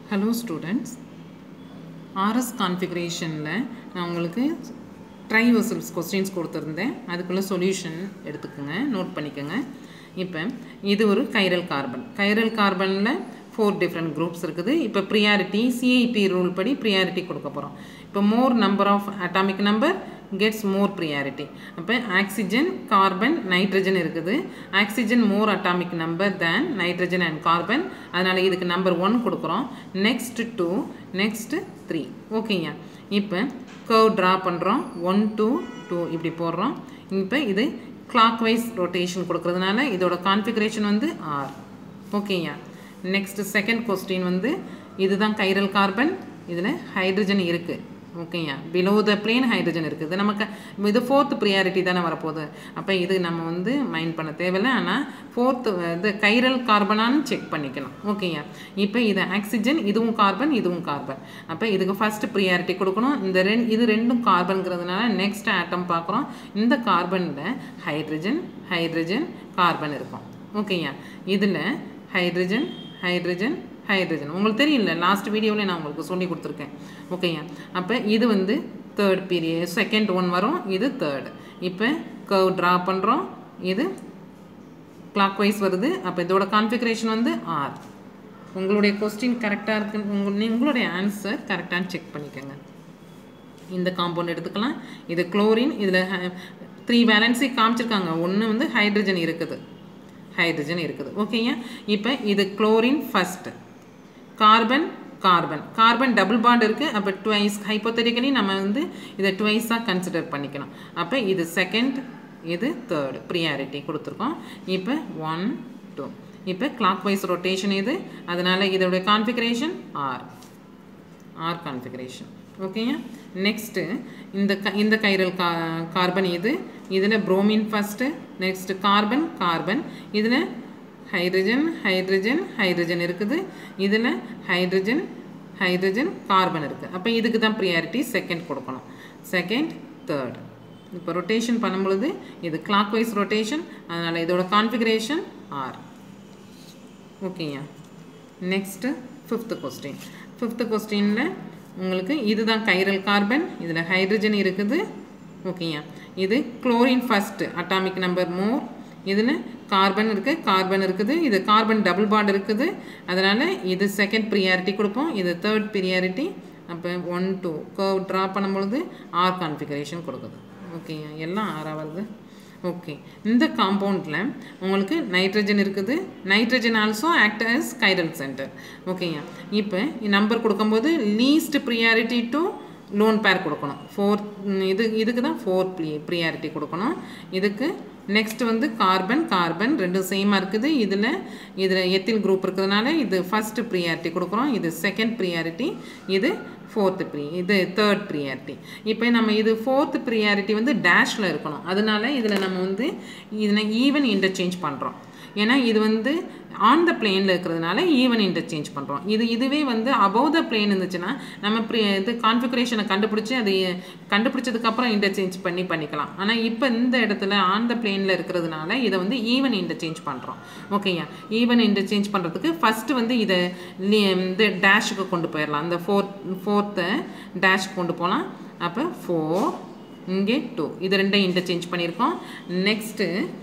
hello students RS கான்ஃபிகரேஷனில் நான் உங்களுக்கு ட்ரைவர்சல்ஸ் questions கொடுத்துருந்தேன் அதுக்குள்ள சொல்யூஷன் எடுத்துக்கோங்க நோட் பண்ணிக்கோங்க இப்போ இது ஒரு கைரல் கார்பன் கைரல் கார்பனில் ஃபோர் டிஃப்ரெண்ட் குரூப்ஸ் இருக்குது இப்போ ப்ரியாரிட்டி சிஐபி ரூல் படி ப்ரியாரிட்டி கொடுக்க போகிறோம் இப்போ more number of atomic number gets more priority அப்போ ஆக்சிஜன் கார்பன் நைட்ரஜன் இருக்குது oxygen more atomic number then nitrogen and carbon அதனால் இதுக்கு நம்பர் ஒன் கொடுக்குறோம் நெக்ஸ்ட் டூ நெக்ஸ்ட் த்ரீ ஓகேங்க இப்போ கர்வ் ட்ரா பண்ணுறோம் ஒன் டூ டூ இப்படி போடுறோம் இப்போ இது கிளாக் வைஸ் ரொட்டேஷன் கொடுக்குறதுனால இதோட கான்ஃபிகரேஷன் வந்து ஆர் ஓகேயா நெக்ஸ்ட் செகண்ட் கொஸ்டின் வந்து இதுதான் கைரல் கார்பன் இதில் ஹைட்ரஜன் இருக்குது ஓகேயா பிலோ த பிளேன் ஹைட்ரஜன் இருக்குது நமக்கு இது ஃபோர்த் ப்ரியாரிட்டி தானே வரப்போகுது அப்போ இது நம்ம வந்து மைண்ட் பண்ண தேவையில்லை ஆனால் ஃபோர்த்து இது கைரல் கார்பனான்னு செக் பண்ணிக்கலாம் ஓகேயா இப்போ இது ஆக்சிஜன் இதுவும் கார்பன் இதுவும் கார்பன் அப்போ இதுக்கு ஃபர்ஸ்ட் ப்ரியாரிட்டி கொடுக்கணும் இந்த ரெண்டு இது ரெண்டும் கார்பன்கிறதுனால நெக்ஸ்ட் ஆட்டம் பார்க்குறோம் இந்த கார்பனில் ஹைட்ரஜன் ஹைட்ரஜன் கார்பன் இருக்கும் ஓகேயா இதில் ஹைட்ரஜன் ஹைட்ரஜன் ஹைட்ரஜன் உங்களுக்கு தெரியல லாஸ்ட் வீடியோவில் நான் உங்களுக்கு சொல்லி கொடுத்துருக்கேன் ஓகேயா அப்போ இது வந்து தேர்ட் பீரியட் செகண்ட் ஒன் வரும் இது தேர்டு இப்போ கர்வ் ட்ரா பண்ணுறோம் இது கிளாக் வைஸ் வருது அப்போ இதோட கான்ஃபிகரேஷன் வந்து ஆர் உங்களுடைய கொஸ்டின் கரெக்டாக இருக்குன்னு உங்கள் உங்களுடைய ஆன்சர் கரெக்டானு செக் பண்ணிக்கோங்க இந்த காம்பவுண்ட் எடுத்துக்கலாம் இது குளோரின் இதில் த்ரீ வேலன்சி காமிச்சிருக்காங்க ஒன்று வந்து ஹைட்ரஜன் இருக்குது ஹைட்ரஜன் இருக்குது ஓகேங்க இப்போ இது chlorine first carbon carbon carbon double bond இருக்குது அப்போ டுவைஸ் ஹைப்போத்தட்டிக்கலி நம்ம வந்து இதை டுவைஸாக கன்சிடர் பண்ணிக்கணும் அப்போ இது செகண்ட் இது தேர்டு ப்ரியாரிட்டி கொடுத்துருக்கோம் இப்போ ஒன் டூ இப்போ கிளாக் வைஸ் ரொட்டேஷன் இது அதனால் இதோடைய கான்ஃபிகரேஷன் ஆர் ஆர் கான்ஃபிகரேஷன் ஓகேங்க நெக்ஸ்ட்டு இந்த க இந்த கைரல் கா கார்பன் இது இதில் bromine first next carbon carbon இதில் ஹைட்ரஜன் ஹைட்ரஜன் ஹைட்ரஜன் இருக்குது இதில் ஹைட்ரஜன் ஹைட்ரஜன் கார்பன் இருக்குது அப்போ இதுக்கு தான் ப்ரியாரிட்டி செகண்ட் கொடுக்கணும் செகண்ட் தேர்ட் இப்போ ரொட்டேஷன் பண்ணும்பொழுது இது கிளாக் வைஸ் ரொட்டேஷன் அதனால் இதோட கான்ஃபிகரேஷன் ஆர் ஓகேயா நெக்ஸ்ட்டு ஃபிஃப்த்து கொஸ்டின் ஃபிஃப்த்து கொஸ்டினில் உங்களுக்கு இதுதான் கைரல் கார்பன் இதில் ஹைட்ரஜன் இருக்குது ஓகேயா இது chlorine first atomic number more இதில் கார்பன் இருக்குது கார்பன் இருக்குது இது கார்பன் டபுள் பாண்ட் இருக்குது அதனால் இது செகண்ட் ப்ரியாரிட்டி கொடுப்போம் இது தேர்ட் ப்ரியாரிட்டி அப்போ ஒன் டூ கர்வ் ட்ரா பண்ணும்பொழுது ஆர் கான்ஃபிகரேஷன் கொடுக்குது ஓகேயா எல்லாம் ஆறாக வருது ஓகே இந்த காம்பவுண்டில் உங்களுக்கு நைட்ரஜன் இருக்குது nitrogen also act as chiral centre ஓகேயா இப்போ நம்பர் கொடுக்கும்போது least priority to lone pair கொடுக்கணும் ஃபோர்த் இது இதுக்கு தான் ஃபோர்த் ப்ரி ப்ரியாரிட்டி கொடுக்கணும் இதுக்கு நெக்ஸ்ட் வந்து கார்பன் கார்பன் ரெண்டும் சேமாக இருக்குது இதில் இதில் எத்தில் குரூப் இருக்கிறதுனால இது ஃபஸ்ட்டு ப்ரியாரிட்டி கொடுக்குறோம் இது செகண்ட் ப்ரியாரிட்டி இது ஃபோர்த்து ப்ரி இது தேர்ட் ப்ரியாரிட்டி இப்போ நம்ம இது ஃபோர்த்து ப்ரியாரிட்டி வந்து டேஷில் இருக்கணும் அதனால இதில் நம்ம வந்து இதில் ஈவன் இன்டர்சேஞ்ச் பண்ணுறோம் ஏன்னா இது வந்து ஆன் த பிளேனில் இருக்கிறதுனால ஈவன் இன்டர்சேஞ்ச் பண்ணுறோம் இது இதுவே வந்து அபவ் த பிளேன் இருந்துச்சுன்னா நம்ம ப்ரி இது கான்ஃபிகரேஷனை கண்டுபிடிச்சி அது கண்டுபிடிச்சதுக்கப்புறம் இன்டர்சேஞ்ச் பண்ணி பண்ணிக்கலாம் ஆனால் இப்போ இந்த இடத்துல ஆன் த பிளேனில் இருக்கிறதுனால இதை வந்து ஈவன் இன்டர்சேஞ்ச் பண்ணுறோம் ஓகேயா ஈவன் இன்டர்சேஞ்ச் பண்ணுறதுக்கு ஃபஸ்ட்டு வந்து இதை இந்த டேஷுக்கு கொண்டு போயிடலாம் இந்த ஃபோர்த் ஃபோர்த்தை டேஷ் கொண்டு போகலாம் அப்போ ஃபோர் இங்கே டூ இது ரெண்டையும் இன்டர்சேஞ்ச் பண்ணியிருக்கோம் நெக்ஸ்ட்டு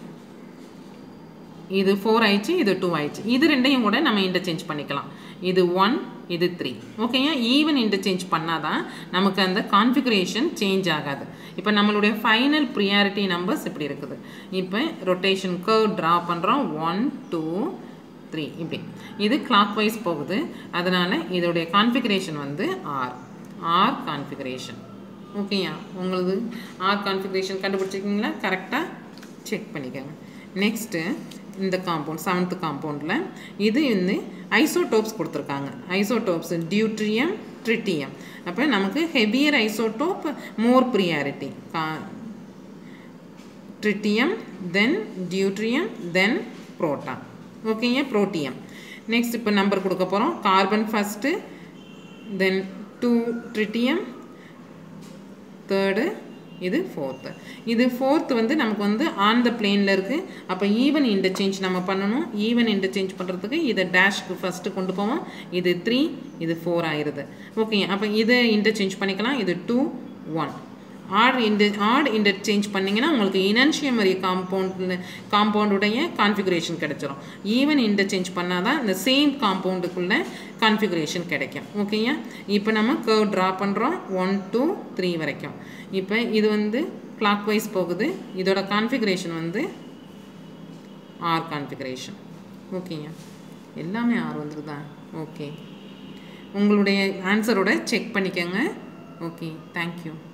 இது ஃபோர் ஆயிடுச்சு இது டூ ஆயிடுச்சு இது ரெண்டையும் கூட நம்ம இன்டர்சேஞ்ச் பண்ணிக்கலாம் இது ஒன் இது த்ரீ ஓகேயா ஈவன் இன்டர்சேஞ்ச் பண்ணால் தான் நமக்கு அந்த கான்ஃபிகரேஷன் சேஞ்ச் ஆகாது இப்போ நம்மளுடைய ஃபைனல் ப்ரியாரிட்டி நம்பர்ஸ் இப்படி இருக்குது இப்போ ரொட்டேஷன் கர்வ் ட்ரா பண்ணுறோம் ஒன் டூ த்ரீ இப்படி இது கிளாக் வைஸ் போகுது அதனால் இதோடைய கான்ஃபிகரேஷன் வந்து ஆர் ஆர் கான்ஃபிகரேஷன் ஓகேயா உங்களது ஆர் கான்ஃபிகரேஷன் கண்டுபிடிச்சிருக்கீங்களா கரெக்டாக செக் பண்ணிக்கோங்க நெக்ஸ்ட்டு இந்த காம்பவுண்ட் செவன்த்து காம்பவுண்டில் இது வந்து ஐசோடோப்ஸ் கொடுத்துருக்காங்க ஐசோடோப்ஸ் டியூட்ரியம் ட்ரிட்டியம் அப்போ நமக்கு ஹெவியர் ஐசோடோப் மோர் ப்ரியாரிட்டி கா tritium then deuterium then proton ஓகேங்க ப்ரோட்டியம் நெக்ஸ்ட் இப்போ நம்பர் கொடுக்க போகிறோம் carbon first then two tritium third இது ஃபோர்த்து இது ஃபோர்த்து வந்து நமக்கு வந்து ஆன் த பிளேனில் இருக்குது அப்போ ஈவன் இன்டர்சேஞ்ச் நம்ம பண்ணணும் ஈவன் இன்டர்சேஞ்ச் பண்ணுறதுக்கு இதை டேஷ்க்கு ஃபஸ்ட்டு கொண்டு போவோம் இது த்ரீ இது ஃபோர் ஆயிடுது ஓகே அப்போ இதை இன்டர்சேஞ்ச் பண்ணிக்கலாம் இது டூ ஒன் ஆட் இன்ட ஆட் இன்டர்சேஞ்ச் பண்ணிங்கன்னா உங்களுக்கு இனன்ஷியமரி காம்பவுண்ட் காம்பவுண்டுடைய கான்ஃபிகரேஷன் கிடைச்சிரும் ஈவன் இன்டர்சேஞ்ச் பண்ணால் தான் இந்த சேம் காம்பவுண்டுக்குள்ளே கான்ஃபிகரேஷன் கிடைக்கும் ஓகேயா இப்போ நம்ம கர்வ் ட்ரா பண்ணுறோம் ஒன் டூ த்ரீ வரைக்கும் இப்போ இது வந்து கிளாக் வைஸ் போகுது இதோட கான்ஃபிகரேஷன் வந்து ஆர் கான்ஃபிகரேஷன் ஓகேங்க எல்லாமே ஆர் வந்துருதா ஓகே உங்களுடைய ஆன்சரோட செக் பண்ணிக்கோங்க ஓகே தேங்க்யூ